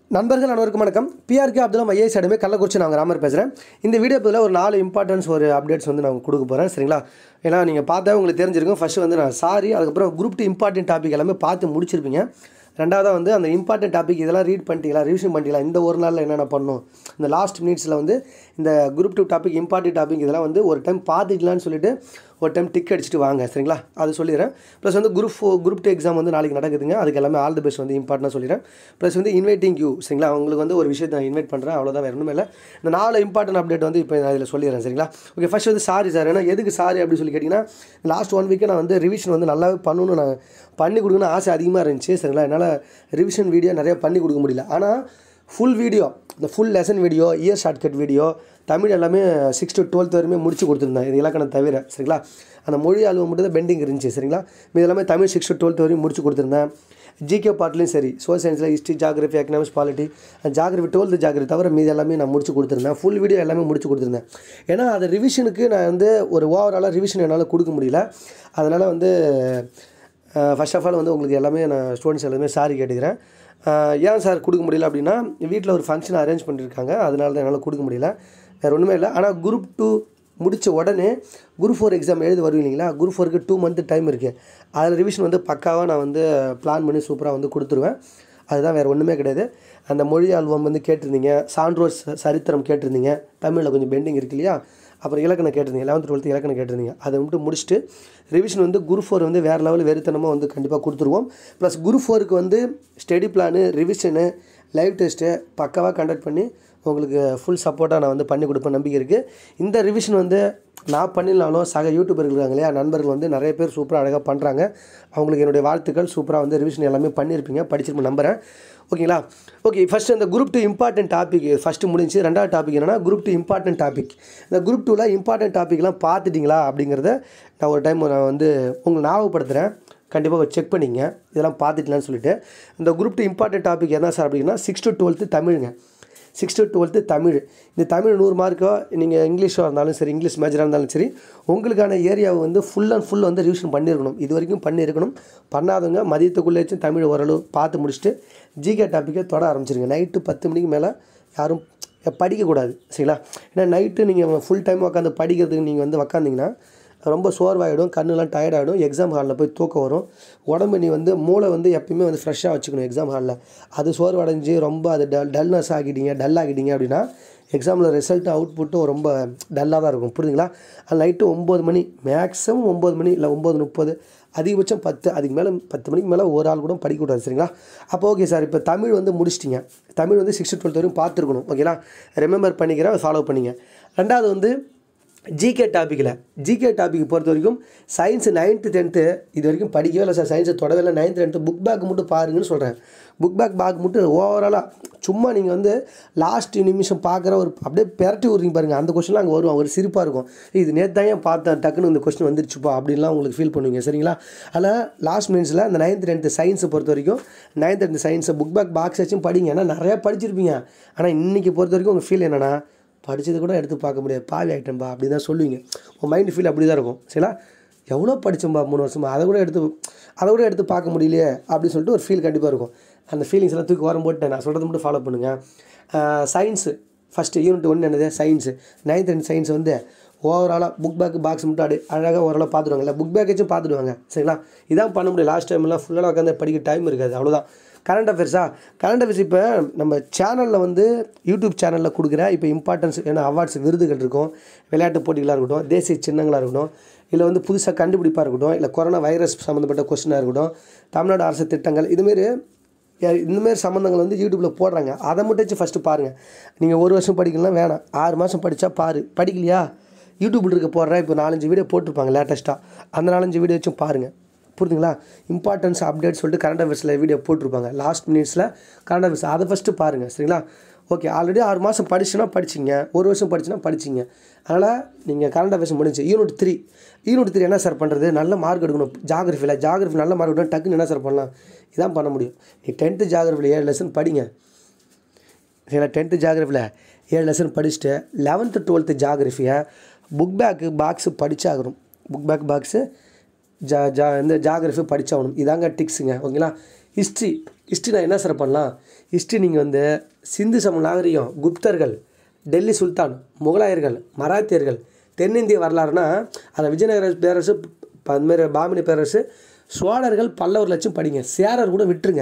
நண்பர்கள் அனைவருக்கும் வணக்கம் பிஆர்கே அப்துல்லாம் ஐஏஎஸ் அடமே கள்ளக்குறிச்சி நான் ராமர் பேசுகிறேன் இந்த வீடியோ பதில் ஒரு நாலு இம்பார்ட்டன்ஸ் ஒரு அப்டேட்ஸ் வந்து நான் கொடுக்க போகிறேன் சரிங்களா ஏன்னா நீங்கள் பார்த்தா உங்களுக்கு தெரிஞ்சிருக்கும் ஃபஸ்ட்டு வந்து நான் சாரி அதுக்கப்புறம் குரூப் டூ இம்பார்ட்டன்ட் டாபிக் எல்லாமே பார்த்து முடிச்சிருப்பீங்க ரெண்டாவதாக வந்து அந்த இம்பார்ட்டன்ட் டாபிக் இதெல்லாம் ரீட் பண்ணிட்டீங்களா ரிவிஷன் பண்ணிட்டீங்களா இந்த ஒரு நாளில் என்னென்ன பண்ணணும் இந்த லாஸ்ட் மினிட்ஸில் வந்து இந்த group two topic important topic இதெல்லாம் வந்து ஒரு டைம் பார்த்துக்கலான்னு சொல்லிட்டு ஒரு டைம் டிக் அடிச்சுட்டு வாங்க சரிங்களா அது சொல்லிடுறேன் ப்ளஸ் வந்து குரூப் ஃபோ குரூப் டூ எக்ஸாம் வந்து நாளைக்கு நடக்குதுங்க அதுக்கு எல்லாமே ஆல் தி பெஸ்ட் வந்து இம்பார்ட்டனாக சொல்லிடுறேன் ப்ளஸ் வந்து இன்வைட்டிங் யூ சரிங்களா உங்களுக்கு வந்து ஒரு விஷயத்தை நான் இன்வைட் பண்ணுறேன் அவ்வளோதான் வேறு ஒன்றுமே இல்லை இந்த நாலு இம்பார்ட்டன்ட் அப்டேட் வந்து இப்போ நான் இதில் சொல்லிடுறேன் சரிங்களா ஓகே ஃபஸ்ட் வந்து சாரி சார் ஏன்னா எதுக்கு சாரி அப்படின்னு சொல்லி கேட்டிங்கன்னா லாஸ்ட் ஒன் வீக்கே நான் வந்து ரிவிஷன் வந்து நல்லாவே பண்ணணும்னு நான் பண்ணி கொடுக்கணும்னு ஆசை அதிகமாக இருந்துச்சு சரிங்களா என்னால் ரிவிஷன் வீடியோ நிறைய பண்ணி கொடுக்க முடியல ஆனால் ஃபுல் வீடியோ இந்த full lesson video year shortcut video Tamil எல்லாமே சிக்ஸ் டு டுவெல்த் வரையுமே முடிச்சு கொடுத்துருந்தேன் இது இலக்கணம் தவிர சரிங்களா அந்த மொழி அளவு மட்டும் தான் பெண்டிங் இருந்துச்சு சரிங்களா இது எல்லாமே தமிழ் சிக்ஸ் டு டுவெல்த் வரையும் முடிச்சு கொடுத்துருந்தேன் ஜிகே பார்ட்லேயும் சரி சோல் சயின்ஸில் history geography economics polity geography twelfth geography தவிர மீது எல்லாமே நான் முடிச்சு கொடுத்துருந்தேன் ஃபுல் வீடியோ எல்லாமே முடிச்சு கொடுத்துருந்தேன் ஏன்னா அது ரிவிஷனுக்கு நான் வந்து ஒரு ஓவராலாக ரிவிஷன் என்னால் கொடுக்க முடியல அதனால் வந்து ஃபர்ஸ்ட் ஆஃப் ஆல் வந்து உங்களுக்கு எல்லாமே நான் ஸ்டூடெண்ட்ஸ் எல்லாமே சாரி கேட்டுக்கிறேன் அஹ் ஏன் சார் கொடுக்க முடியல அப்படின்னா வீட்டில் ஒரு ஃபங்க்ஷன் அரேஞ்ச் பண்ணியிருக்காங்க அதனால தான் என்னால் கொடுக்க முடியல வேறு ஒன்றுமே இல்லை ஆனால் குரூப் டூ முடித்த உடனே குரூப் ஃபோர் எக்ஸாம் எழுதி வருவீங்க இல்லைங்களா குரூப் ஃபோருக்கு டூ மந்த் டைம் இருக்குது அதில் ரிவிஷன் வந்து பக்காவாக நான் வந்து பிளான் பண்ணி சூப்பராக வந்து கொடுத்துருவேன் அதுதான் வேறு ஒன்றுமே கிடையாது அந்த மொழி ஆல்பம் வந்து கேட்டிருந்தீங்க சான்றோர் ச- சரித்திரம் கேட்டிருந்தீங்க தமிழில் கொஞ்சம் பெண்டிங் இருக்கு இல்லையா அப்புறம் இலக்கணம் கேட்டிருந்தீங்க லெவன்த் டுவெல்த்து இலக்கணம் கேட்டிருந்தீங்க அதை மட்டும் முடிச்சுட்டு ரிவிஷன் வந்து குரு ஃபோர் வந்து வேறு லெவல் வெறித்தனமாக வந்து கண்டிப்பாக கொடுத்துருவோம் ப்ளஸ் குரு ஃபோருக்கு வந்து study plan revision live test பக்காவாக கண்டக்ட் பண்ணி உங்களுக்கு ஃபுல் சப்போர்ட்டாக நான் வந்து பண்ணி கொடுப்பேன் நம்பிக்கை இருக்குது இந்த ரிவிஷன் வந்து நான் பண்ணிடலாலும் சக யூடியூபர்கள் இருக்காங்க இல்லையா நண்பர்கள் வந்து நிறைய பேர் சூப்பராக அழகாக பண்ணுறாங்க அவங்களுக்கு என்னுடைய வாழ்த்துக்கள் சூப்பராக வந்து ரிவிஷன் எல்லாமே பண்ணியிருப்பீங்க படிச்சிருப்பேன் நம்புகிறேன் ஓகேங்களா ஓகே ஃபஸ்ட்டு இந்த group two important topic first முடிஞ்சு ரெண்டாவது டாபிக் என்னன்னா குரூப் டூ இம்பார்ட்டன்ட் டாபிக் இந்த குரூப் டூவில் இம்பார்ட்டன்ட் டாபிக்லாம் பார்த்துட்டிங்களா அப்படிங்கிறத நான் ஒரு டைம் நான் வந்து உங்களுக்கு ஞாபகப்படுத்துகிறேன் கண்டிப்பாக செக் பண்ணிங்க இதெல்லாம் பார்த்துட்டலான்னு சொல்லிட்டு இந்த குரூப் டூ இம்பார்ட்டன்ட் டாபிக் என்ன சார் அப்படின்னா சிக்ஸ் டு டுவெல்த்து தமிழுங்க சிக்ஸ் டு டுவெல்த்து தமிழ் இந்த தமிழ் நூறு மார்க்கோ நீங்கள் இங்கிலீஷாக இருந்தாலும் சரி இங்கிலீஷ் மேஜராக இருந்தாலும் சரி உங்களுக்கான ஏரியாவை வந்து ஃபுல் அண்ட் ஃபுல் வந்து ரிவிஷன் பண்ணியிருக்கணும் இது வரைக்கும் பண்ணியிருக்கணும் பண்ணாதவங்க மதியத்துக்குள்ளேச்சும் தமிழ் ஓரளவு பார்த்து முடிச்சுட்டு ஜிகே டாப்பிக்கை தொட ஆரம்பிச்சிருங்க நைட்டு பத்து மணிக்கு மேலே யாரும் படிக்கக்கூடாது சரிங்களா ஏன்னா நைட்டு நீங்கள் ஃபுல் டைம் உட்காந்து படிக்கிறதுக்கு நீங்கள் வந்து உக்காந்திங்கன்னா ரொம்ப சோர்வாயிடும் கண்ணுலாம் tired ஆகிடும் எக்ஸாம் ஹாலில் போய் தூக்கம் வரும் உடம்பு நீ வந்து மூளை வந்து எப்பயுமே வந்து ஃப்ரெஷ்ஷாக வச்சுக்கணும் எக்ஸாம் ஹாலில் அது சோர்வடைஞ்சு ரொம்ப அது டல் டல்னஸ் ஆகிட்டீங்க டல் ஆகிட்டீங்க அப்படின்னா எக்ஸாமில் ரிசல்ட் அவுட்புட்டும் ரொம்ப டல்லாக தான் இருக்கும் புரியுதுங்களா அது நைட்டு ஒம்பது மணி மேக்ஸிமம் ஒம்பது மணி இல்லை ஒம்பது முப்பது அதிகபட்சம் பத்து அதுக்கு மேலே பத்து மணிக்கு மேலே ஒரு ஆள் கூட படிக்கக்கூடாது சரிங்களா அப்போ ஓகே சார் இப்போ தமிழ் வந்து முடிச்சிட்டிங்க தமிழ் வந்து சிக்ஸ்த் டுவெல்த் வரையும் பார்த்துருக்கணும் ஓகேங்களா ரிமெம்பர் பண்ணிக்கிறேன் ஃபாலோ பண்ணிங்க ரெண்டாவது வந்து ஜிகே டாப்பிக்கில் ஜிகே டாபிக் பொறுத்த வரைக்கும் சயின்ஸ் நைன்த்து டென்த்து இது வரைக்கும் படிக்கவே இல்லை சார் சயின்ஸை தொடவே இல்லை நைன்த்து டென்த்து புக் பேக் மட்டும் பாருங்கன்னு சொல்கிறேன் புக் பேக் பேக் மட்டும் ஓவராலாக சும்மா நீங்கள் வந்து லாஸ்ட் நிமிஷம் பார்க்குற ஒரு அப்படியே பெரட்டி விட்றீங்க பாருங்கள் அந்த கொஸ்டின்லாம் அங்கே வரும் ஒரு சிரிப்பாக இருக்கும் இது நேற்று தான் ஏன் பார்த்தேன் டக்குன்னு இந்த கொஸ்டின் வந்துருச்சுப்பா அப்படின்லாம் உங்களுக்கு ஃபீல் பண்ணுவீங்க சரிங்களா அதில் லாஸ்ட் மினிட்ஸில் அந்த நைன்த் டென்த்து சயின்ஸை பொறுத்த வரைக்கும் நைன்த் டென்த்து சயின்ஸை புக் பேக் பாக்ஸ் வச்சும் படிங்க ஏன்னா நிறையா படிச்சிருப்பீங்க ஆனால் இன்றைக்கி பொறுத்த வரைக்கும் உங்கள் ஃபீல் என்னென்னா படித்தது கூட எடுத்து பார்க்க முடியாது பாவி ஆகிட்டேன்பா அப்படி தான் சொல்லுவீங்க உங்கள் மைண்ட் ஃபீல் அப்படி தான் இருக்கும் சரிங்களா எவ்வளோ படித்தோம்பா மூணு வருஷமா அதை கூட எடுத்து அதை கூட எடுத்து பார்க்க முடியலையே அப்படின்னு சொல்லிட்டு ஒரு ஃபீல் கண்டிப்பாக இருக்கும் அந்த ஃபீலிங்ஸ் எல்லாம் தூக்கி வரம் போட்டு நான் சொல்கிறது மட்டும் ஃபாலோ பண்ணுங்கள் சயின்ஸு ஃபஸ்ட்டு யூனிட் ஒன்று என்னது சயின்ஸு நைன்த் அண்ட் சயின்ஸ் வந்து ஓவராலாக புக் பேக் பாக்ஸ் மட்டும் அப்படி அழகாக ஓரளவு பார்த்துடுவாங்கல்ல புக் பேக் வச்சும் பார்த்துடுவாங்க சரிங்களா இதான் பண்ண முடியும் லாஸ்ட் டைம்லாம் ஃபுல்லாக உட்காந்து படிக்க டைம் இருக்காது அவ்வளோதான் கரண்ட் அஃபேர்ஸா கரண்ட் அஃபேர்ஸ் இப்போ நம்ம சேனலில் வந்து யூடியூப் சேனலில் கொடுக்குற இப்போ இம்பார்ட்டன்ஸ் ஏன்னா அவார்ட்ஸ் விருதுகள் இருக்கும் விளையாட்டு போட்டிகளாக இருக்கட்டும் தேசிய சின்னங்களாக இருக்கட்டும் இல்லை வந்து புதுசாக கண்டுபிடிப்பாக இருக்கட்டும் இல்லை கொரோனா வைரஸ் சம்மந்தப்பட்ட கொஸ்டினாக இருக்கட்டும் தமிழ்நாடு அரசு திட்டங்கள் இதுமாரி இந்தமாரி சம்மந்தங்கள் வந்து யூடியூப்பில் போடுறாங்க அதை மட்டும் வச்சு ஃபஸ்ட்டு பாருங்கள் நீங்கள் ஒரு வருஷம் படிக்கலாம் வேணாம் ஆறு மாதம் படித்தா பாரு படிக்கலையா யூடியூப்பில் இருக்க போடுற இப்போ நாலஞ்சு வீடியோ போட்டிருப்பாங்க லேட்டஸ்ட்டாக அந்த நாலஞ்சு வீடியோ வச்சும் பாருங்கள் புரியுதுங்களா இம்பார்ட்டன்ஸ் அப்டேட் சொல்லிட்டு கரண்ட் அஃபேர்ஸில் வீடியோ போட்டிருப்பாங்க லாஸ்ட் மினிட்ஸில் கரண்ட் அஃபேர்ஸ் அதை ஃபஸ்ட்டு பாருங்கள் சரிங்களா ஓகே ஆல்ரெடி ஆறு மாதம் படிச்சுன்னா படிச்சிங்க ஒரு வருஷம் படிச்சுன்னா படிச்சிங்க அதனால் நீங்கள் கரண்ட் அஃபேர்ஸ் முடிஞ்சு யூனிட் த்ரீ யூனிட் த்ரீ என்ன சார் பண்ணுறது நல்ல மார்க் எடுக்கணும் ஜாகிரஃபியில் ஜாகிரஃபி நல்ல மார்க் எடுக்கணும் டக்குன்னு என்ன சார் பண்ணலாம் இதான் பண்ண முடியும் நீ டென்த்து ஜாகிரஃபியில் ஏழு லெசன் படிங்க சரிங்களா டென்த்து ஜாகிரஃபியில் ஏழு லெசன் படிச்சுட்டு லெவன்த்து டுவெல்த்து ஜாகிரஃபியை புக் பேக்கு பாக்ஸு படிச்சாகணும் புக் பேக் பாக்ஸு ஜா ஜா இந்த ஜாகிரஃபி படிச்சாகணும் இதாங்க டிக்ஸுங்க ஓகேங்களா ஹிஸ்ட்ரி ஹிஸ்ட்ரி நான் என்ன சார் பண்ணலாம் ஹிஸ்ட்ரி நீங்கள் வந்து சிந்து சம நாகரிகம் குப்தர்கள் டெல்லி சுல்தான் முகலாயர்கள் மராத்தியர்கள் தென்னிந்திய வரலாறுனா அந்த விஜயநகர பேரரசு ப- அதுமாரி பாமினி பேரரசு சோழர்கள் பல்லவர் லட்சம் படிங்க சேரர் கூட விட்டுருங்க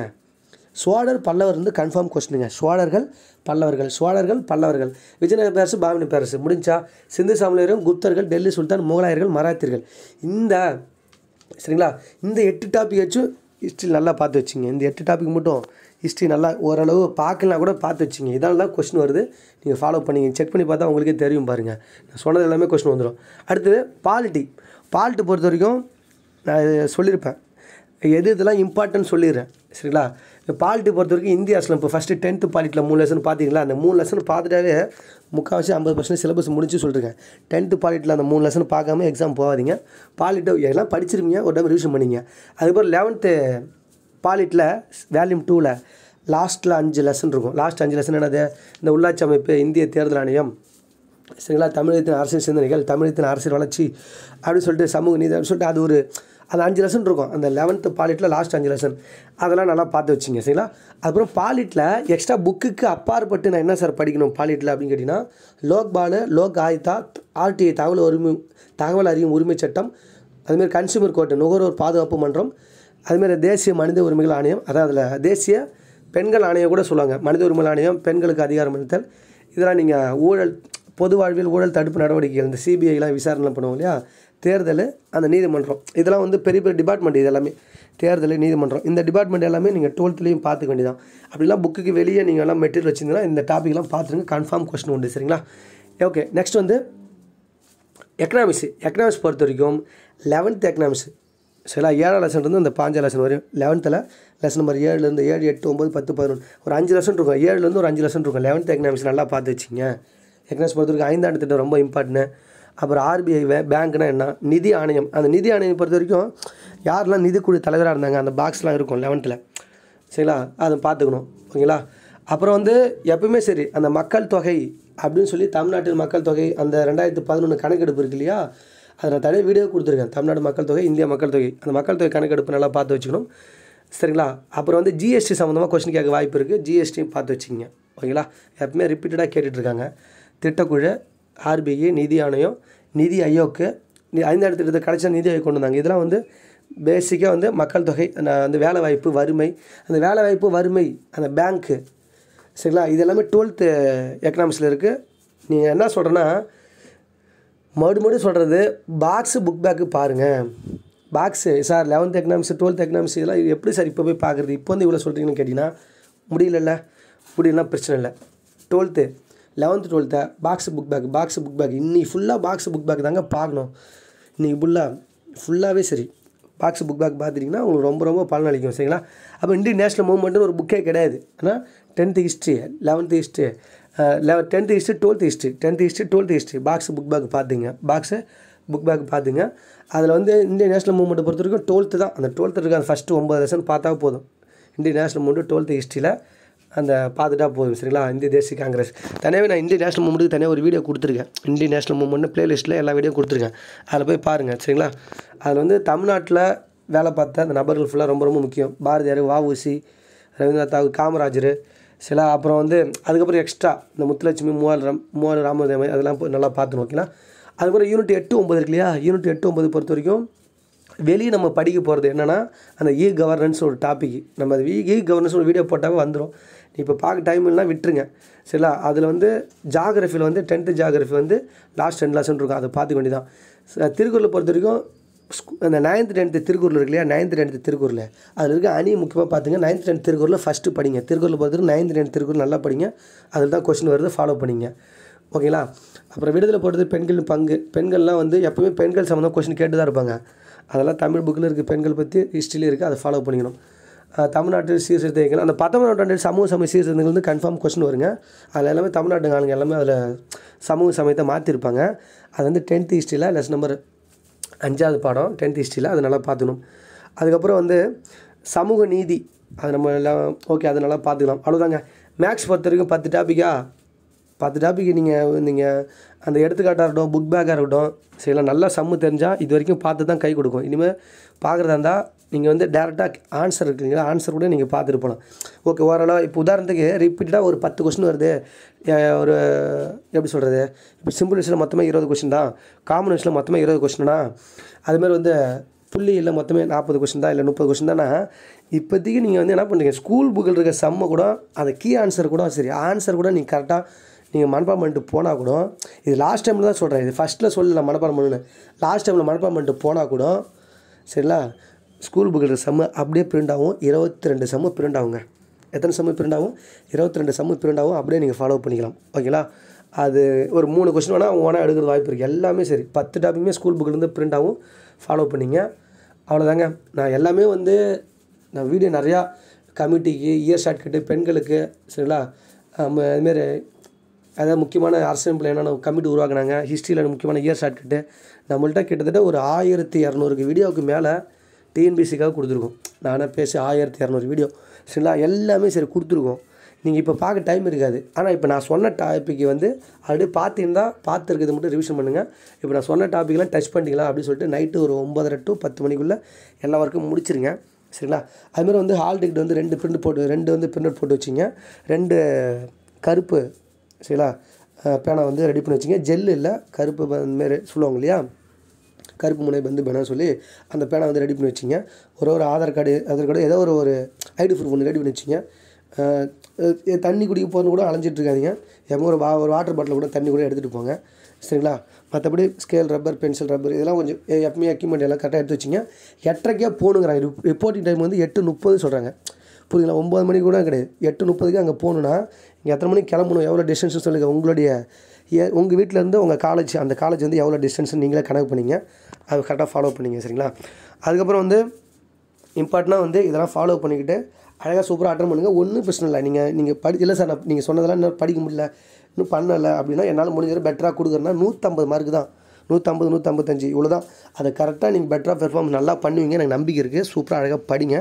சோழர் பல்லவர் வந்து கன்ஃபார்ம் கொஸ்டினுங்க சோழர்கள் பல்லவர்கள் சோழர்கள் பல்லவர்கள் விஜயநகர பேரரசு பாமினி பேரரசு முடிஞ்சா சிந்து சமணரும் குப்தர்கள் டெல்லி சுல்தான் முகலாயர்கள் மராத்தியர்கள் இந்த சரிங்களா இந்த எட்டு டாபிக் வச்சும் ஹிஸ்ட்ரி நல்லா பார்த்து வச்சிங்க இந்த எட்டு டாபிக் மட்டும் ஹிஸ்ட்ரி நல்லா ஓரளவு பார்க்கலாம் கூட பார்த்து வச்சிங்க இதனால தான் கொஸ்டின் வருது நீங்கள் ஃபாலோ பண்ணிங்க செக் பண்ணி பார்த்தா உங்களுக்கே தெரியும் பாருங்கள் நான் சொன்னது எல்லாமே கொஸ்டின் வந்துடும் அடுத்தது பாலிட்டி பாலிட்டி பொறுத்த வரைக்கும் நான் இது சொல்லியிருப்பேன் எது இதெல்லாம் இம்பார்ட்டன்ட் சொல்லிடுறேன் சரிங்களா இப்போ பாலிட்டி பொறுத்த வரைக்கும் இந்திய அரசில் இப்போ ஃபஸ்ட்டு டென்த்து பாலிட்டியில் மூணு லெசன் பார்த்தீங்களா அந்த மூணு லெசன் பார்த்துட்டாவே முக்கால்வாசி ஐம்பது பர்சன்ட் சிலபஸ் முடிச்சு சொல்லிருக்கேன் டென்த்து பாலிட்டியில் அந்த மூணு லெசன் பார்க்காம எக்ஸாம் போகாதீங்க பாலிட்டை எல்லாம் படிச்சிருவீங்க ஒரு டைம் ரிவிஷன் பண்ணிங்க அதுக்கப்புறம் லெவன்த்து பாலிட்டில் வேல்யூம் டூவில் லாஸ்ட்டில் அஞ்சு லெசன் இருக்கும் லாஸ்ட் அஞ்சு லெசன் என்னது இந்த உள்ளாட்சி அமைப்பு இந்திய தேர்தல் ஆணையம் சரிங்களா தமிழகத்தின் அரசியல் சிந்தனைகள் தமிழகத்தின் அரசியல் வளர்ச்சி அப்படின்னு சொல்லிட்டு சமூக நீதி அப்படின்னு சொல்லிட்டு அது ஒரு அந்த அஞ்சு லெசன் இருக்கும் அந்த லெவன்த்து பாலிட்டில் லாஸ்ட் அஞ்சு லெசன் அதெல்லாம் நல்லா பார்த்து வச்சிங்க சரிங்களா அப்புறம் பாலிட்டில் எக்ஸ்ட்ரா புக்குக்கு அப்பாற்பட்டு நான் என்ன சார் படிக்கணும் பாலிட்டில் அப்படின்னு கேட்டிங்கன்னா லோக்பாலு லோக் ஆயுதா ஆர்டிஐ தகவல் உரிமை தகவல் அறியும் உரிமை சட்டம் அதுமாரி கன்சியூமர் கோர்ட்டு நுகர்வோர் பாதுகாப்பு மன்றம் அதுமாரி தேசிய மனித உரிமைகள் ஆணையம் அதான் அதில் தேசிய பெண்கள் ஆணையம் கூட சொல்லுவாங்க மனித உரிமைகள் ஆணையம் பெண்களுக்கு அதிகாரம் அளித்தல் இதெல்லாம் நீங்கள் ஊழல் பொது வாழ்வில் ஊழல் தடுப்பு நடவடிக்கைகள் இந்த சிபிஐலாம் விசாரணை பண்ணுவோம் இல்லையா தேர்தல் அந்த நீதிமன்றம் இதெல்லாம் வந்து பெரிய பெரிய டிபார்ட்மெண்ட் இது எல்லாமே தேர்தல் நீதிமன்றம் இந்த டிபார்ட்மெண்ட் எல்லாமே நீங்கள் டுவெல்த்லேயும் பார்த்துக்க வேண்டியதான் அப்படிலாம் புக்குக்கு வெளியே நீங்கள் எல்லாம் மெட்டீரியல் வச்சிருந்தீங்கன்னா இந்த டாப்பிக்லாம் பார்த்துருங்க கன்ஃபார்ம் கொஸ்டின் உண்டு சரிங்களா ஓகே நெக்ஸ்ட் வந்து எக்கனாமிக்ஸ் எக்கனாமிக்ஸ் பொறுத்த வரைக்கும் லெவன்த் எக்கனாமிக்ஸ் சரிங்களா ஏழாம் லெசன் இருந்து அந்த பாஞ்சாம் லெசன் வரையும் லெவன்த்தில் லெசன் நம்பர் ஏழுலேருந்து ஏழு எட்டு ஒம்பது பத்து பதினொன்று ஒரு அஞ்சு லெசன் இருக்கும் ஏழுலேருந்து ஒரு அஞ்சு லெசன் இருக்கும் லெவன்த் எக்கனாமிக்ஸ் நல்லா பார்த்து வச்சிங்க எக்கனாமிக்ஸ் பொறுத்த வரைக்கும் ஐந்தாண்டு திட்டம் ரொம்ப இம்பார்ட்டன்ட் அப்புறம் ஆர்பிஐ பேங்க்னா என்ன நிதி ஆணையம் அந்த நிதி ஆணையம் பொறுத்த வரைக்கும் யாரெல்லாம் நிதிக்குழு தலைவராக இருந்தாங்க அந்த பாக்ஸ்லாம் இருக்கும் லெவன்த்தில் சரிங்களா அதை பார்த்துக்கணும் ஓகேங்களா அப்புறம் வந்து எப்பவுமே சரி அந்த மக்கள் தொகை அப்படின்னு சொல்லி தமிழ்நாட்டில் மக்கள் தொகை அந்த ரெண்டாயிரத்து பதினொன்று கணக்கெடுப்பு இருக்கு இல்லையா அதை நான் தனியாக வீடியோ கொடுத்துருக்கேன் தமிழ்நாடு மக்கள் தொகை இந்திய மக்கள் தொகை அந்த மக்கள் தொகை கணக்கெடுப்பு நல்லா பார்த்து வச்சுக்கணும் சரிங்களா அப்புறம் வந்து ஜிஎஸ்டி சம்மந்தமாக கொஸ்டின் கேட்க வாய்ப்பு இருக்குது ஜிஎஸ்டியும் பார்த்து வச்சுக்கிங்க ஓகேங்களா எப்பவுமே ரிப்பீட்டடாக கேட்டுட்ருக்காங்க திட்டக்குழு ஆர்பிஐ நிதி ஆணையம் நிதி ஆயோக்கு நி- ஐந்தாண்டு திட்டத்தை கடைசியாக நிதி ஆயோக் கொண்டு வந்தாங்க இதெல்லாம் வந்து பேசிக்காக வந்து மக்கள் தொகை அந்த அந்த வேலை வாய்ப்பு வறுமை அந்த வேலை வாய்ப்பு வறுமை அந்த பேங்க்கு சரிங்களா இது எல்லாமே டுவெல்த்து எக்கனாமிக்ஸில் இருக்குது நீங்கள் என்ன சொல்கிறேன்னா மறுபடியும் மறுபடியும் சொல்கிறது பாக்ஸு புக் பேக்கு பாருங்கள் box sir eleventh economics twelfth economics இதெல்லாம் இது எப்படி சார் இப்போ போய் பார்க்குறது இப்போ வந்து இவ்வளோ சொல்கிறீங்கன்னு கேட்டிங்கன்னா முடியலல்ல முடியலனா பிரச்சனை இல்லை டுவெல்த்து லெவன்த்து டுவெல்த்தை box book back box book back இன்னைக்கு ஃபுல்லாக பாக்ஸு புக் பேக் தாங்க பார்க்கணும் இன்றைக்கி ஃபுல்லாக ஃபுல்லாகவே சரி பாக்ஸ் புக் பேக் பார்த்துட்டிங்கன்னா உங்களுக்கு ரொம்ப ரொம்ப பலன் அளிக்கும் சரிங்களா அப்போ இந்தியன் நேஷனல் மூவ்மெண்ட்னு ஒரு புக்கே கிடையாது ஆனால் tenth history eleventh history eleven tenth history twelfth history tenth history twelfth history box book back பார்த்துங்க பாக்ஸு புக் பேக் பார்த்துங்க அதில் வந்து இந்தியன் நேஷனல் மூவ்மெண்ட்டை பொறுத்த வரைக்கும் டுவெல்த்து தான் அந்த டுவெல்த்து இருக்க அந்த ஃபஸ்ட்டு ஒம்பது லெசன் பார்த்தா போதும் இந்தியன் நேஷனல் மூவ்மெண்ட் டுவெல்த்து ஹிஸ்ட்ரியில் அந்த பார்த்துட்டா போதும் சரிங்களா இந்திய தேசிய காங்கிரஸ் தனியாகவே நான் இந்தியன் நேஷனல் மூவ்மெண்ட்டுக்கு தனியாக ஒரு வீடியோ கொடுத்துருக்கேன் இந்தியன் நேஷனல் மூவ்மெண்ட் பிளேலிஸ்ட்டில் எல்லா வீடியோ கொடுத்துருக்கேன் அதில் போய் பாருங்கள் சரிங்களா அதில் வந்து தமிழ்நாட்டில் வேலை பார்த்த அந்த நபர்கள் ஃபுல்லாக ரொம்ப ரொம்ப முக்கியம் பாரதியார் வஉசி ரவீந்திரநாத் தாகூர் காமராஜர் சில அப்புறம் வந்து அதுக்கப்புறம் எக்ஸ்ட்ரா இந்த முத்துலட்சுமி மூவால் ராம் மூவால் ராமதேவன் அதெல்லாம் போய் நல்லா பார்த்துணும் ஓகேங்களா அதுக்கப்புறம் யூனிட் எட்டு ஒம்பது இருக்கு இல்லையா யூனிட் எட்டு ஒம்பது பொறுத்த வரைக்கும் வெளியே நம்ம படிக்க போகிறது என்னென்னா அந்த இ கவர்னன்ஸ் ஒரு டாபிக் நம்ம அது இ கவர்னன்ஸ் ஒரு வீடியோ போட்டாவே வந்துடும் இப்போ பார்க்க டைம் இல்லைனா விட்டுருங்க சரிங்களா அதில் வந்து ஜாகிரஃபியில் வந்து டென்த்து ஜாகிரஃபி வந்து லாஸ்ட் ரெண்டு லெசன் இருக்கும் அதை பார்த்துக்க வேண்டியதான் ச- திருக்குறளை பொறுத்த வரைக்கும் ஸ்கூ- அந்த நைன்த் டென்த்து திருக்குறள் இருக்கு இல்லையா நைன்த் டென்த்து திருக்குறள் அதில் இருக்க அணி முக்கியமாக பார்த்துங்க நைன்த் டென்த் திருக்குறளில் ஃபஸ்ட்டு படிங்க திருக்குறளை பொறுத்த வரைக்கும் நைன்த் டென்த் திருக்குறள் நல்லா படிங்க அதில் தான் கொஸ்டின் வருது ஃபாலோ பண்ணிங்க ஓகேங்களா அப்புறம் விடுதலை போடுறது பெண்களின் பங்கு பெண்கள்லாம் வந்து எப்பவுமே பெண்கள் சம்மந்தம் கொஸ்டின் கேட்டு தான் இருப்பாங்க அதெல்லாம் தமிழ் புக்கில் இருக்க பெண்கள் பற்றி ஹிஸ்ட்ரியில் இருக்குது அதை ஃபாலோ பண்ணிக்கணும் அஹ் தமிழ்நாட்டில் சீர்திருத்தங்கள் அந்த பத்தொன்பதாம் நூற்றாண்டில் சமூக சமய சீர்திருத்தங்கள் வந்து கன்ஃபார்ம் கொஸ்டின் வருங்க அதில் எல்லாமே தமிழ்நாட்டு ஆளுங்க எல்லாமே அதில் சமூக சமயத்தை மாற்றிருப்பாங்க அது வந்து டென்த் ஹிஸ்ட்ரியில் லெஸ் நம்பர் அஞ்சாவது பாடம் டென்த் ஹிஸ்ட்ரியில் அதை நல்லா பார்த்துக்கணும் அதுக்கப்புறம் வந்து சமூக நீதி அது நம்ம எல்லாம் ஓகே அதை நல்லா பார்த்துக்கலாம் அவ்வளோதாங்க மேக்ஸ் பொறுத்த வரைக்கும் பத்து டாப்பிக்கா பத்து டாபிக் நீங்கள் நீங்கள் அந்த எடுத்துக்காட்டாக இருக்கட்டும் புக் பேக்காக இருக்கட்டும் சரிங்களா நல்லா சம்மு தெரிஞ்சால் இது வரைக்கும் பார்த்து தான் கை கொடுக்கும் இனிமேல் பார்க்குறதா இருந்தால் நீங்கள் வந்து டேரெக்டாக ஆன்சர் இருக்குங்களா ஆன்சர் கூட நீங்கள் பார்த்துட்டு போகலாம் ஓகே ஓரளவு இப்போ உதாரணத்துக்கு ரிப்பீட்டடாக ஒரு பத்து கொஸ்டின் வருது அஹ் ஒரு எப்படி சொல்கிறது இப்போ சிம்பிள் விஷயம் மொத்தமாக இருபது கொஸ்டின் தான் காமன் விஷயம் மொத்தமாக இருபது கொஸ்டினா அதுமாதிரி வந்து புள்ளி இல்லை மொத்தமே நாற்பது கொஸ்டின் தான் இல்லை முப்பது கொஸ்டின் தானே இப்போதைக்கு நீங்கள் வந்து என்ன பண்ணுறீங்க ஸ்கூல் புக்கில் இருக்க சம்மை கூட அந்த கீ ஆன்சர் கூட சரி ஆன்சர் கூட நீங்கள் கரெக்டாக நீங்கள் மனப்பாடம் பண்ணிட்டு போனால் கூட இது லாஸ்ட் டைமில் தான் சொல்கிறேன் இது ஃபஸ்ட்டில் சொல்லல மனப்பாடம் பண்ணுன்னு லாஸ்ட் டைமில் மனப்பாடம் பண்ணிட்டு போனால் கூட சரிங்களா ஸ்கூல் புக்கில் இருக்க சம்மு அப்படியே பிரிண்ட் ஆகும் இருபத்தி ரெண்டு சம்மு பிரிண்ட் ஆகுங்க எத்தனை சம்மு பிரிண்ட் ஆகும் இருபத்தி ரெண்டு சம்மு பிரிண்ட் ஆகும் அப்படியே நீங்கள் ஃபாலோ பண்ணிக்கலாம் ஓகேங்களா அது ஒரு மூணு கொஸ்டின் வேணால் ஓனாக எடுக்கிறது வாய்ப்பு இருக்குது எல்லாமே சரி பத்து டாப்பிக்குமே ஸ்கூல் புக்கிலேருந்து பிரிண்ட் ஆகும் ஃபாலோ பண்ணிங்க அவ்வளோதாங்க நான் எல்லாமே வந்து நான் வீடியோ நிறையா கமிட்டிக்கு இயர் ஷார்ட்கட்டு பெண்களுக்கு சரிங்களா ஆம், அதுமாரி அதாவது முக்கியமான அரசியல் என்னென்ன கமிட்டி உருவாக்குனாங்க ஹிஸ்ட்ரியில் முக்கியமான இயர் ஷார்ட்கட்டு நம்மள்ட்ட கிட்டத்தட்ட ஒரு ஆயிரத்தி இரநூறுக்கு வீடியோவுக்கு மேலே டிஎன்பிசிக்காக கொடுத்துருக்கோம் நானே பேசி ஆயிரத்தி இரநூறு வீடியோ சரிங்களா எல்லாமே சரி கொடுத்துருக்கோம் நீங்கள் இப்போ பார்க்க டைம் இருக்காது ஆனால் இப்போ நான் சொன்ன டாப்பிக்கு வந்து ஆல்ரெடி பார்த்துருந்தா பார்த்துருக்கிறது மட்டும் ரிவிஷன் பண்ணுங்கள் இப்போ நான் சொன்ன டாப்பிக்லாம் டச் பண்ணிக்கலாம் அப்படின்னு சொல்லிட்டு நைட்டு ஒரு ஒம்பதரை டு பத்து மணிக்குள்ளே எல்லா ஒர்க்கும் முடிச்சிருங்க சரிங்களா அதுமாதிரி வந்து ஹால் டிக்கெட் வந்து ரெண்டு பிரிண்ட் போட்டு ரெண்டு வந்து பிரிண்ட் போட்டு வச்சிங்க ரெண்டு கருப்பு சரிங்களா அஹ் பேனா வந்து ரெடி பண்ணி வச்சிங்க ஜெல் இல்லை கருப்பு மாரி சொல்லுவாங்க இல்லையா கருப்பு முனை பந்து பேனா சொல்லி அந்த பேனா வந்து ரெடி பண்ணி வச்சிங்க ஒரு ஒரு ஆதார் கார்டு ஆதார் கார்டு ஏதோ ஒரு ஒரு ஐடி ப்ரூஃப் ஒன்று ரெடி பண்ணி வச்சிங்க அஹ் அஹ் தண்ணி குடிக்க போகிறது கூட அலைஞ்சிட்டு இருக்காதீங்க எப்போ ஒரு வா ஒரு வாட்டர் பாட்டில் கூட தண்ணி கூட எடுத்துகிட்டு போங்க சரிங்களா மற்றபடி ஸ்கேல் ரப்பர் பென்சில் ரப்பர் இதெல்லாம் கொஞ்சம் எ- எப்பவுமே எக்யூப்மெண்ட் எல்லாம் கரெக்டாக எடுத்து வச்சிங்க எட்டரைக்கே போகணுங்கிறாங்க ரிப்போர்ட்டிங் டைம் வந்து எட்டு முப்பது சொல்கிறாங்க புரியுங்களா ஒம்பது மணிக்கு கூட கிடையாது எட்டு முப்பதுக்கு அங்கே போகணுன்னா இங்கே எத்தனை மணிக்கு கிளம்பணும் எவ்வளோ டிஸ்டன்ஸ் சொல்லுங்கள் உங்களுடைய ஏ உங்கள் வீட்டிலேருந்து உங்கள் காலேஜ் அந்த காலேஜ் வந்து எவ்வளோ டிஸ்டன்ஸ் நீங்களே கணக்கு பண்ணிங்க அது கரெக்டாக ஃபாலோ பண்ணிங்க சரிங்களா அதுக்கப்புறம் வந்து இம்பார்ட்டனாக வந்து இதெல்லாம் ஃபாலோ பண்ணிக்கிட்டு அழகாக சூப்பராக அட்டன் பண்ணுங்கள் ஒன்றும் பிரச்சனை இல்லை நீங்கள் நீங்கள் படி இல்லை சார் நான் நீங்கள் சொன்னதெல்லாம் இன்னும் படிக்க முடியல இன்னும் பண்ணலை அப்படின்னா என்னால் முடிஞ்ச பெட்டராக கொடுக்குறேன்னா நூற்றம்பது மார்க் தான் நூற்றம்பது நூற்றம்பத்தஞ்சு இவ்வளோ தான் அதை கரெக்டாக நீங்கள் பெட்டராக பெர்ஃபார்ம் நல்லா பண்ணுவீங்க எனக்கு நம்பிக்கை இருக்குது சூப்பராக அழகாக படிங்க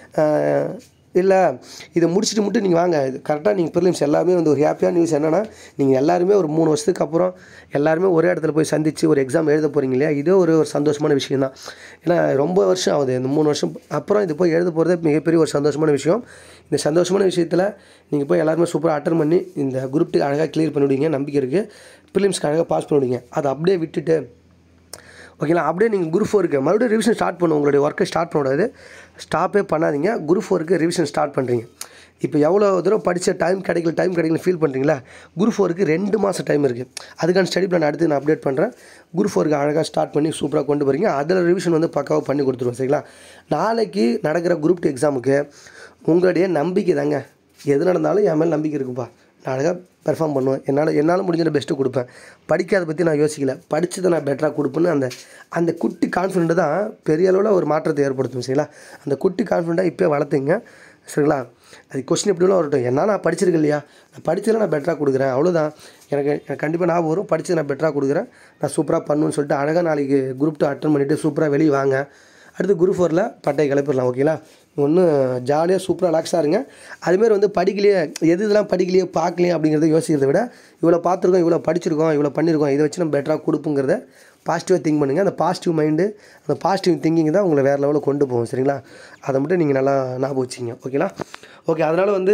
ஆஹ் இல்லை இதை முடிச்சுட்டு மட்டும் நீங்கள் வாங்க இது கரெக்டாக நீங்கள் ப்ரிலிம்ஸ் எல்லாமே வந்து ஒரு ஹாப்பியான நியூஸ் என்னென்னா நீங்கள் எல்லாருமே ஒரு மூணு வருஷத்துக்கு அப்புறம் எல்லாருமே ஒரே இடத்துல போய் சந்தித்து ஒரு எக்ஸாம் எழுத போகிறீங்க இல்லையா இதே ஒரு ஒரு சந்தோஷமான விஷயம் தான் ஏன்னா ரொம்ப வருஷம் ஆகுது இந்த மூணு வருஷம் அப்புறம் இது போய் எழுத போகிறதே மிகப்பெரிய ஒரு சந்தோஷமான விஷயம் இந்த சந்தோஷமான விஷயத்தில் நீங்கள் போய் எல்லாருமே சூப்பராக அட்டன் பண்ணி இந்த குரூப் டூ அழகாக கிளியர் பண்ணிவிடுவீங்க நம்பிக்கை இருக்குது ப்ரிலிம்ஸ்க்கு அழகாக பாஸ் பண்ணிவிடுவீங்க அதை அப்படியே விட்டுட்டு ஓகேங்களா அப்படியே நீங்கள் குரூப் ஃபோருக்கு மறுபடியும் ரிவிஷன் ஸ்டார்ட் பண்ணும் உங்களுடைய ஒர்க்கை ஸ்டார்ட் பண்ணக்கூடாது ஸ்டாப்பே பண்ணாதீங்க குரூப் ஃபோருக்கு ரிவிஷன் ஸ்டார்ட் பண்ணுறீங்க இப்போ எவ்வளோ தூரம் படித்த டைம் கிடைக்கல டைம் கிடைக்கல ஃபீல் பண்ணுறீங்களா குரூப் ஃபோருக்கு ரெண்டு மாதம் டைம் இருக்குது அதுக்கான ஸ்டடி பிளான் அடுத்து நான் அப்டேட் பண்ணுறேன் குரூப் ஃபோருக்கு அழகாக ஸ்டார்ட் பண்ணி சூப்பராக கொண்டு போகிறீங்க அதில் ரிவிஷன் வந்து பக்காவாக பண்ணி கொடுத்துருவோம் சரிங்களா நாளைக்கு நடக்கிற குரூப் டூ எக்ஸாமுக்கு உங்களுடைய நம்பிக்கை தாங்க எது நடந்தாலும் என் மேலே நம்பிக்கை இருக்குப்பா நான் அழகாக பெர்ஃபார்ம் பண்ணுவேன் என்னால் என்னால் முடிஞ்ச பெஸ்ட்டு கொடுப்பேன் படிக்காத பற்றி நான் யோசிக்கல படித்ததை நான் பெட்டராக கொடுப்பேன்னு அந்த அந்த குட்டி கான்ஃபிடென்ட் தான் பெரிய அளவில் ஒரு மாற்றத்தை ஏற்படுத்தும் சரிங்களா அந்த குட்டி கான்ஃபிடென்ட்டாக இப்போ வளர்த்துங்க சரிங்களா அது கொஸ்டின் எப்படிலாம் வரட்டும் என்ன நான் படிச்சிருக்கேன் இல்லையா நான் படிச்சதில் நான் பெட்டராக கொடுக்குறேன் அவ்வளோதான் எனக்கு எனக்கு கண்டிப்பாக ஞாபகம் வரும் படித்து நான் பெட்டராக கொடுக்குறேன் நான் சூப்பராக பண்ணுவேன்னு சொல்லிட்டு அழகாக நாளைக்கு குரூப் டூ அட்டன் பண்ணிவிட்டு சூப்பராக வெளியே வாங்க அடுத்து குரூப் ஃபோரில் பட்டையை கிளப்பிடலாம் ஓகேங்களா ஒன்றும் ஜாலியாக சூப்பராக ரிலாக்ஸாக இருங்க அதுமாரி வந்து படிக்கலையே எது இதெல்லாம் படிக்கலையே பார்க்கலையே அப்படிங்கிறத யோசிக்கிறத விட இவ்வளோ பார்த்துருக்கோம் இவ்வளோ படிச்சிருக்கோம் இவ்வளோ பண்ணியிருக்கோம் இதை வச்சு நம்ம பெட்டராக கொடுப்புங்கிறத பாசிட்டிவாக திங்க் பண்ணுங்கள் அந்த பாசிட்டிவ் மைண்டு அந்த பாசிட்டிவ் திங்கிங் தான் உங்களை வேறு லெவலில் கொண்டு போகும் சரிங்களா அதை மட்டும் நீங்கள் நல்லா ஞாபகம் வச்சிங்க ஓகேங்களா ஓகே அதனால் வந்து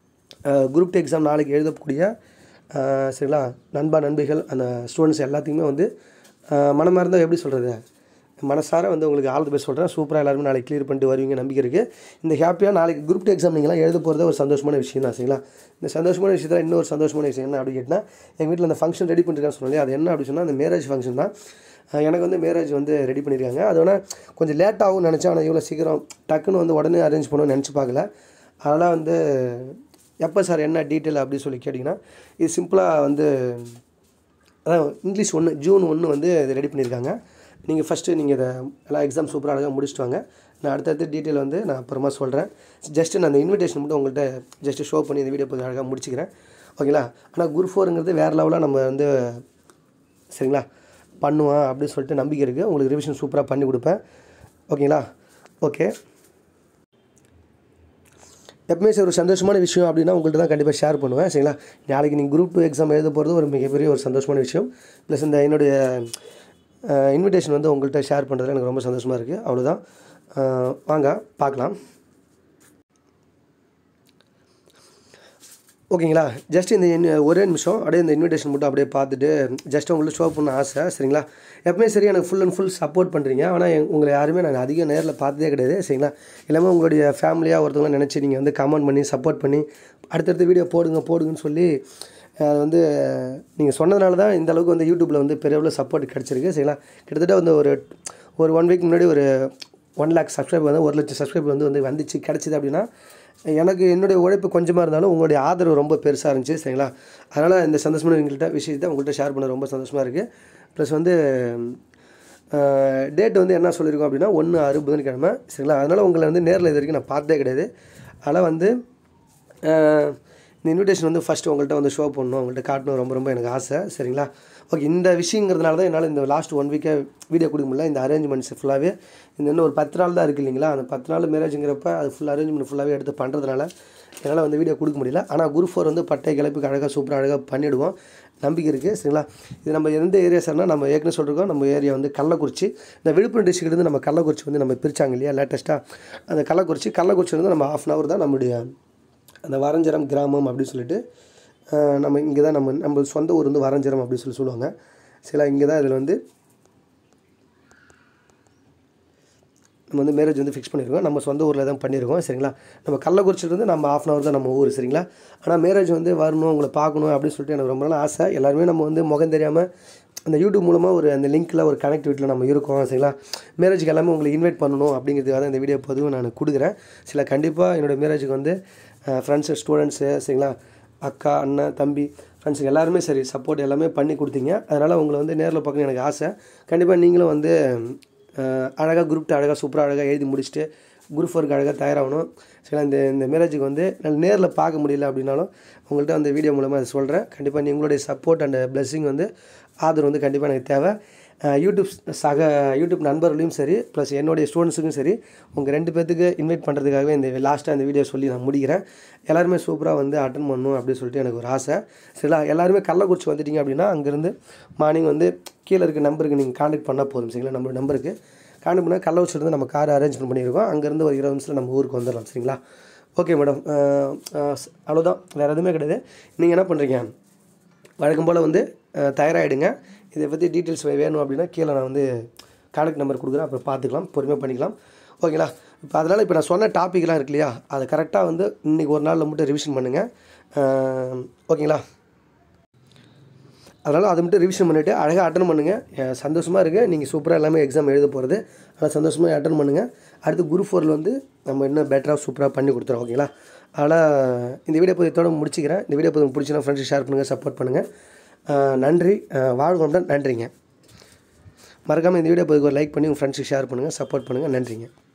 குரூப் டூ எக்ஸாம் நாளைக்கு எழுதக்கூடிய அஹ், சரிங்களா நண்பா நண்பிகள் அந்த ஸ்டூடெண்ட்ஸ் எல்லாத்துக்குமே வந்து அஹ், மனமார்ந்த எப்படி சொல்கிறது மனசார வந்து உங்களுக்கு ஆல் தி பெஸ்ட் சொல்கிறேன் சூப்பராக எல்லாருமே நாளைக்கு கிளியர் பண்ணிட்டு வருவீங்க நம்பிக்கை இருக்குது இந்த ஹாப்பியாக நாளைக்கு குரூப் டூ எக்ஸாம் நீங்களாம் எழுத போகிறதே ஒரு சந்தோஷமான விஷயம் தான் சரிங்களா இந்த சந்தோஷமான விஷயத்தில் இன்னொரு சந்தோஷமான விஷயம் என்ன அப்படின்னு கேட்டால் எங்கள் வீட்டில் அந்த ஃபங்க்ஷன் ரெடி பண்ணிருக்கான்னு சொன்னாலே அது என்ன அப்படின்னு சொன்னால் அந்த மேரேஜ் ஃபங்க்ஷன் தான் அஹ் எனக்கு வந்து மேரேஜ் வந்து ரெடி பண்ணியிருக்காங்க அது வேணால் கொஞ்சம் லேட் ஆகும்னு நினச்சேன் ஆனால் இவ்வளோ சீக்கிரம் டக்குன்னு வந்து உடனே அரேஞ்ச் பண்ணணும்னு நினச்சி பார்க்கல அதனால் வந்து எப்போ சார் என்ன டீட்டெயில் அப்படி சொல்லி கேட்டிங்கன்னா இது சிம்பிளாக வந்து அதான் இங்கிலீஷ் ஒன்று ஜூன் ஒன்று வந்து இது ரெடி பண்ணியிருக்காங்க நீங்கள் ஃபஸ்ட்டு நீங்கள் இதை எல்லாம் எக்ஸாம் சூப்பராக அழகாக முடிச்சுட்டு வாங்க நான் அடுத்தடுத்து டீட்டெயில் வந்து நான் அப்புறமா சொல்கிறேன் ஜஸ்ட்டு நான் அந்த இன்விடேஷன் மட்டும் உங்கள்கிட்ட ஜஸ்ட்டு ஷோ பண்ணி இந்த வீடியோ கொஞ்சம் அழகாக முடிச்சுக்கிறேன் ஓகேங்களா ஆனால் குரூப் ஃபோருங்கிறது வேறு லெவலாக நம்ம வந்து சரிங்களா பண்ணுவேன் அப்படின்னு சொல்லிட்டு நம்பிக்கை இருக்குது உங்களுக்கு ரிவிஷன் சூப்பராக பண்ணி கொடுப்பேன் ஓகேங்களா ஓகே எப்பவுமே சரி ஒரு சந்தோஷமான விஷயம் அப்படின்னா உங்கள்கிட்ட தான் கண்டிப்பாக ஷேர் பண்ணுவேன் சரிங்களா நாளைக்கு நீங்கள் குரூப் டூ எக்ஸாம் எழுத போகிறது ஒரு மிகப்பெரிய ஒரு சந்தோஷமான விஷயம் ப்ளஸ் இந்த என்னுடைய இன்விடேஷன் வந்து உங்கள்கிட்ட ஷேர் பண்ணுறதுல எனக்கு ரொம்ப சந்தோஷமாக இருக்குது அவ்வளோதான் அஹ் வாங்க பார்க்கலாம் ஓகேங்களா ஜஸ்ட் இந்த இன்- ஒரே நிமிஷம் அப்படியே இந்த இன்விடேஷன் மட்டும் அப்படியே பார்த்துட்டு ஜஸ்ட் உங்களுக்கு ஷோ பண்ண ஆசை சரிங்களா எப்பவுமே சரி எனக்கு ஃபுல் அண்ட் ஃபுல் சப்போர்ட் பண்ணுறீங்க ஆனால் எங் உங்களை யாருமே நான் அதிகம் நேரில் பார்த்ததே கிடையாது சரிங்களா எல்லாமே உங்களுடைய ஃபேமிலியாக ஒருத்தவங்க நினச்சி நீங்கள் வந்து கமெண்ட் பண்ணி சப்போர்ட் பண்ணி அடுத்தடுத்த வீடியோ போடுங்க போடுங்கன்னு சொல்லி அது வந்து நீங்கள் சொன்னதுனால தான் இந்த அளவுக்கு வந்து யூடியூப்பில் வந்து பெரிய அளவில் சப்போர்ட் கிடச்சிருக்கு சரிங்களா கிட்டத்தட்ட வந்து ஒரு ஒரு ஒன் வீக் முன்னாடி ஒரு ஒன் லேக் சப்ஸ்கிரைப் வந்து ஒரு லட்சம் சப்ஸ்கிரைப் வந்து வந்து வந்துச்சு கிடச்சிது அப்படின்னா எனக்கு என்னுடைய உழைப்பு கொஞ்சமாக இருந்தாலும் உங்களுடைய ஆதரவு ரொம்ப பெருசாக இருந்துச்சு சரிங்களா அதனால் இந்த சந்தோஷமான எங்கள்கிட்ட விஷயத்தை உங்கள்கிட்ட ஷேர் பண்ண ரொம்ப சந்தோஷமாக இருக்குது ப்ளஸ் வந்து டேட் வந்து என்ன சொல்லியிருக்கோம் அப்படின்னா ஒன்று ஆறு புதன்கிழமை சரிங்களா அதனால் உங்களை வந்து நேரில் இது வரைக்கும் நான் பார்த்ததே கிடையாது அதனால் வந்து அஹ், இந்த இன்விடேஷன் வந்து ஃபஸ்ட்டு உங்கள்கிட்ட வந்து ஷோ பண்ணணும் உங்கள்கிட்ட காட்டணும் ரொம்ப ரொம்ப எனக்கு ஆசை சரிங்களா ஓகே இந்த விஷயங்கிறதுனால தான் என்னால் இந்த லாஸ்ட் ஒன் வீக்காக வீடியோ கொடுக்க முடியல இந்த அரேஞ்ச்மெண்ட்ஸ் ஃபுல்லாகவே இந்த இன்னும் ஒரு பத்து நாள் தான் இருக்குது இல்லைங்களா அந்த பத்து நாள் மேரேஜுங்கிறப்ப அது ஃபுல் அரேஞ்ச்மெண்ட் ஃபுல்லாகவே எடுத்து பண்ணுறதுனால என்னால் வந்து வீடியோ கொடுக்க முடியல ஆனால் குரு ஃபோர் வந்து பட்டை கிளப்புக்கு அழகாக சூப்பராக அழகாக பண்ணிவிடுவோம் நம்பிக்கை இருக்குது சரிங்களா இது நம்ம எந்த ஏரியா சார்னா நம்ம ஏற்கனவே சொல்லிருக்கோம் நம்ம ஏரியா வந்து கள்ளக்குறிச்சி இந்த விழுப்புரம் டிஸ்ட்ரிக்ட் இருந்து நம்ம கள்ளக்குறிச்சி வந்து நம்ம பிரிச்சாங்க இல்லையா லேட்டஸ்ட்டாக அந்த கள்ளக்குறிச்சி கள்ளக்குறிச்சி வந்து நம்ம ஆஃப் அன் ஹவர் தான் நம்முடைய அந்த வரஞ்சரம் கிராமம் அப்படின்னு சொல்லிட்டு அஹ், நம்ம இங்கே தான் நம்ம நம்ம சொந்த ஊர் வந்து வரஞ்சரம் அப்படின்னு சொல்லி சொல்லுவாங்க சில இங்கே தான் இதில் வந்து நம்ம வந்து மேரேஜ் வந்து ஃபிக்ஸ் பண்ணியிருக்கோம் நம்ம சொந்த ஊரில் தான் பண்ணியிருக்கோம் சரிங்களா நம்ம கள்ளக்குறிச்சியிலேருந்து நம்ம ஆஃப் அன் ஹவர் தான் நம்ம ஊர் சரிங்களா ஆனால் மேரேஜ் வந்து வரணும் உங்களை பார்க்கணும் அப்படின்னு சொல்லிட்டு எனக்கு ரொம்ப நாள் ஆசை எல்லாருமே நம்ம வந்து முகம் தெரியாமல் அந்த யூடியூப் மூலமாக ஒரு அந்த லிங்க்கில் ஒரு கனெக்டிவிட்டியில் நம்ம இருக்கோம் சரிங்களா மேரேஜுக்கு எல்லாமே உங்களை இன்வைட் பண்ணணும் அப்படிங்கிறதுக்காக தான் இந்த வீடியோ பொதுவும் நான் கொடுக்குறேன் சில கண்டிப்பாக என்னோடய மேரேஜுக்கு வந்து ஃப்ரெண்ட்ஸு ஸ்டூடெண்ட்ஸு சரிங்களா அக்கா அண்ணன் தம்பி ஃப்ரெண்ட்ஸுங்க எல்லாருமே சரி சப்போர்ட் எல்லாமே பண்ணி கொடுத்தீங்க அதனால் உங்களை வந்து நேரில் பார்க்கணும் எனக்கு ஆசை கண்டிப்பாக நீங்களும் வந்து அழகாக குரூப் அழகாக சூப்பராக அழகாக எழுதி முடிச்சுட்டு குரூப் ஒர்க் அழகாக தயாராகணும் சரி இந்த இந்த மேரேஜுக்கு வந்து நான் நேரில் பார்க்க முடியல அப்படின்னாலும் உங்கள்கிட்ட அந்த வீடியோ மூலமாக அதை சொல்கிறேன் கண்டிப்பாக நீங்களுடைய சப்போர்ட் அண்ட் பிளெஸ்ஸிங் வந்து ஆதரவு வந்து கண்டிப்பாக எனக்கு தேவை அஹ் யூடியூப் சக யூடியூப் நண்பர்களையும் சரி ப்ளஸ் என்னுடைய ஸ்டூடெண்ட்ஸுக்கும் சரி உங்கள் ரெண்டு பேர்த்துக்கு இன்வைட் பண்ணுறதுக்காகவே இந்த லாஸ்ட்டாக இந்த வீடியோ சொல்லி நான் முடிக்கிறேன் எல்லாருமே சூப்பராக வந்து அட்டன் பண்ணணும் அப்படின்னு சொல்லிட்டு எனக்கு ஒரு ஆசை சரிங்களா எல்லாருமே கள்ளக்குறிச்சி வந்துட்டீங்க அப்படின்னா அங்கேருந்து மார்னிங் வந்து கீழே இருக்க நம்பருக்கு நீங்கள் காண்டாக்ட் பண்ணால் போதும் சரிங்களா நம்ம நம்பருக்கு காண்டாக்ட் பண்ணால் கள்ளக்குறிச்சிலேருந்து நம்ம கார் அரேஞ்ச்மெண்ட் பண்ணியிருக்கோம் அங்கேருந்து ஒரு இருபது நிமிஷத்தில் நம்ம ஊருக்கு வந்துடலாம் சரிங்களா ஓகே மேடம் அவ்வளோதான் வேறு எதுவுமே கிடையாது நீங்கள் என்ன பண்ணுறீங்க வழக்கம் போல் வந்து அஹ், தயாராகிடுங்க இதை பற்றி டீட்டெயில்ஸ் வேணும் அப்படின்னா கீழே நான் வந்து கான்டாக்ட் நம்பர் கொடுக்குறேன் அப்புறம் பார்த்துக்கலாம் பொறுமையாக பண்ணிக்கலாம் ஓகேங்களா இப்போ அதனால் இப்போ நான் சொன்ன டாப்பிக்லாம் இருக்கு இல்லையா அதை கரெக்டாக வந்து இன்றைக்கி ஒரு நாளில் மட்டும் ரிவிஷன் பண்ணுங்கள் அஹ், ஓகேங்களா அதனால் அதை மட்டும் ரிவிஷன் பண்ணிவிட்டு அழகாக அட்டன் பண்ணுங்கள் சந்தோஷமாக இருக்குது நீங்கள் சூப்பராக எல்லாமே எக்ஸாம் எழுத போகிறது அதனால் சந்தோஷமாக அட்டன் பண்ணுங்கள் அடுத்து குரூப் ஃபோரில் வந்து நம்ம இன்னும் பெட்டராக சூப்பராக பண்ணி கொடுத்துறோம் ஓகேங்களா அதனால் இந்த வீடியோ பதிவத்தோட முடிச்சுக்கிறேன் இந்த வீடியோ பதிவு பிடிச்சினா ஃப்ரெண்ட்ஸ் ஷேர் பண்ணுங்கள் சப்போர்ட் பண்ணுங்கள் அஹ் நன்றி அஹ் வாழ்க நன்றிங்க மறக்காமல் இந்த வீடியோ பதிவுக்கு ஒரு லைக் பண்ணி உங்கள் ஃப்ரெண்ட்ஸுக்கு ஷேர் பண்ணுங்கள் சப்போர்ட் பண்ணுங்கள் நன்றிங்க